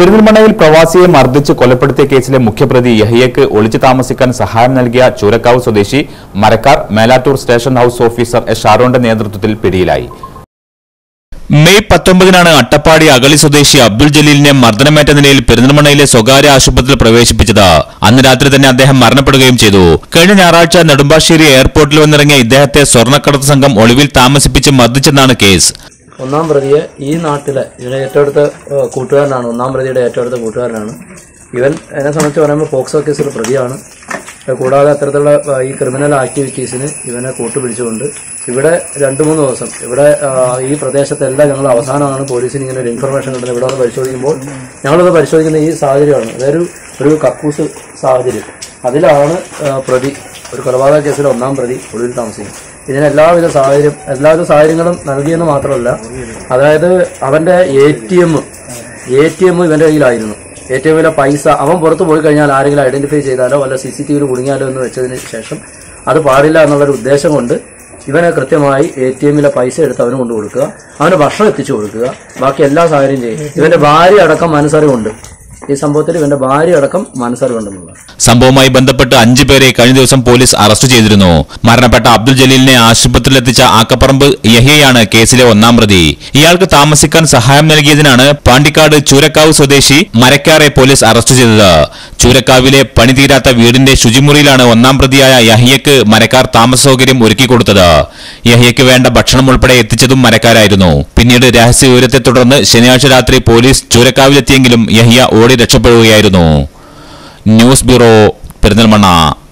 പെരിന്തൽമണ്ണയിൽ പ്രവാസിയെ മർദ്ദിച്ച് കൊലപ്പെടുത്തിയ കേസിലെ മുഖ്യപ്രതി യഹിയക്ക് ഒളിച്ചു താമസിക്കാൻ സഹായം നൽകിയ ചൂരക്കാവ് സ്വദേശി Marakkar Melattur station house officer S ഷാരോന്റെ നേതൃത്വത്തിൽ പിടിയിലായി മെയ് പത്തൊമ്പതിനാണ് അട്ടപ്പാടി അഗളി സ്വദേശി അബ്ദുൾ ജലീലിനെ മർദ്ദനമേറ്റ നിലയിൽ പെരിന്തൽമണ്ണയിലെ സ്വകാര്യ ആശുപത്രിയിൽ പ്രവേശിപ്പിച്ചത് അന്ന് രാത്രി തന്നെ അദ്ദേഹം മരണപ്പെടുകയും ചെയ്തു കഴിഞ്ഞ ഞായറാഴ്ച നെടുമ്പാശ്ശേരി എയർപോർട്ടിൽ വന്നിറങ്ങിയ ഇദ്ദേഹത്തെ സ്വർണ്ണക്കടത്ത് സംഘം ഒളിവിൽ താമസിപ്പിച്ച് മർദ്ദിച്ചെന്നാണ് കേസ് ഒന്നാം പ്രതിയെ ഈ നാട്ടിലെ ഇവനെ ഏറ്റവും അടുത്ത ഏഹ്, കൂട്ടുകാരനാണ് ഒന്നാം പ്രതിയുടെ ഏറ്റവും അടുത്ത കൂട്ടുകാരനാണ് ഇവൻ എന്നെ സംബന്ധിച്ച് പറയുമ്പോൾ പോക്സോ കേസിൽ പ്രതിയാണ് ഏഹ്, കൂടാതെ അത്തരത്തിലുള്ള ഏഹ്, ഈ ക്രിമിനൽ ആക്ടിവിറ്റീസിന് ഇവനെ കൂട്ടുപിടിച്ചുകൊണ്ട് ഇവിടെ രണ്ട് മൂന്ന് ദിവസം ഇവിടെ ആഹ്, ഈ പ്രദേശത്തെല്ലാം ഞങ്ങൾ അവസാനമാണ് പോലീസിന് ഇങ്ങനെ ഒരു ഇൻഫർമേഷൻ കിട്ടുന്നത് ഇവിടെ വന്ന് പരിശോധിക്കുമ്പോൾ ഞങ്ങളത് പരിശോധിക്കുന്ന ഈ സാഹചര്യമാണ് അതൊരു ഒരു കക്കൂസ് സാഹചര്യം അതിലാണ് ഏഹ്, പ്രതി ഒരു കൊലപാതക കേസിലെ ഒന്നാം പ്രതി ഒളിവിൽ താമസിക്കുന്നത് ഇതിന് എല്ലാവിധ സാഹചര്യം എല്ലാവിധ സാഹചര്യങ്ങളും നൽകിയെന്ന് മാത്രമല്ല അതായത് അവന്റെ A T M A T M ഇവന്റെ കയ്യിലായിരുന്നു എ ടി എമ്മിലെ പൈസ അവൻ പുറത്ത് പോയി കഴിഞ്ഞാൽ ആരെങ്കിലും ഐഡന്റിഫൈ ചെയ്താലോ വല്ല സി സി ടി വിയിൽ കുടുങ്ങിയാലോ എന്ന് വെച്ചതിന് ശേഷം അത് പാടില്ല എന്നുള്ളൊരു ഉദ്ദേശം കൊണ്ട് ഇവനെ കൃത്യമായി എ ടി എമ്മിലെ പൈസ എടുത്ത് അവന് കൊണ്ട് കൊടുക്കുക അവന് ഭക്ഷണം എത്തിച്ചു കൊടുക്കുക ബാക്കി എല്ലാ സാഹചര്യം ചെയ്യും ഇവന്റെ ഭാര്യ അടക്കം മനസ്സറിവുണ്ട് ഈ സംഭവത്തിൽ ഇവന്റെ ഭാര്യ അടക്കം മനസ്സറിവുണ്ടെന്നുള്ളത് സംഭവവുമായി ബന്ധപ്പെട്ട് അഞ്ചു പേരെ കഴിഞ്ഞ ദിവസം പോലീസ് അറസ്റ്റ് ചെയ്തിരുന്നു മരണപ്പെട്ട അബ്ദുൾ ജലീലിനെ ആശുപത്രിയിലെത്തിച്ച ആക്കപ്പറമ്പ് യഹിയാണ് കേസിലെ ഒന്നാം പ്രതി ഇയാൾക്ക് താമസിക്കാൻ സഹായം നൽകിയതിനാണ് പാണ്ടിക്കാട് ചൂരക്കാവ് സ്വദേശി മരക്കാറെ പോലീസ് അറസ്റ്റ് ചെയ്തത് ചൂരക്കാവിലെ പണി തീരാത്ത വീടിന്റെ ശുചിമുറിയിലാണ് ഒന്നാം പ്രതിയായ യഹിയക്ക് മരക്കാർ താമസ സൗകര്യം ഒരുക്കി കൊടുത്തത് യഹിയക്ക് വേണ്ട ഭക്ഷണം ഉൾപ്പെടെ എത്തിച്ചതും മരക്കാരായിരുന്നു പിന്നീട് രഹസ്യ വിവരത്തെ തുടർന്ന് ശനിയാഴ്ച രാത്രി പോലീസ് ചൂരക്കാവിലെത്തിയെങ്കിലും യഹിയ ഓടി രക്ഷപ്പെടുകയായിരുന്നു ന്യൂസ് ബ്യൂറോ പെരിന്തൽമണ്ണ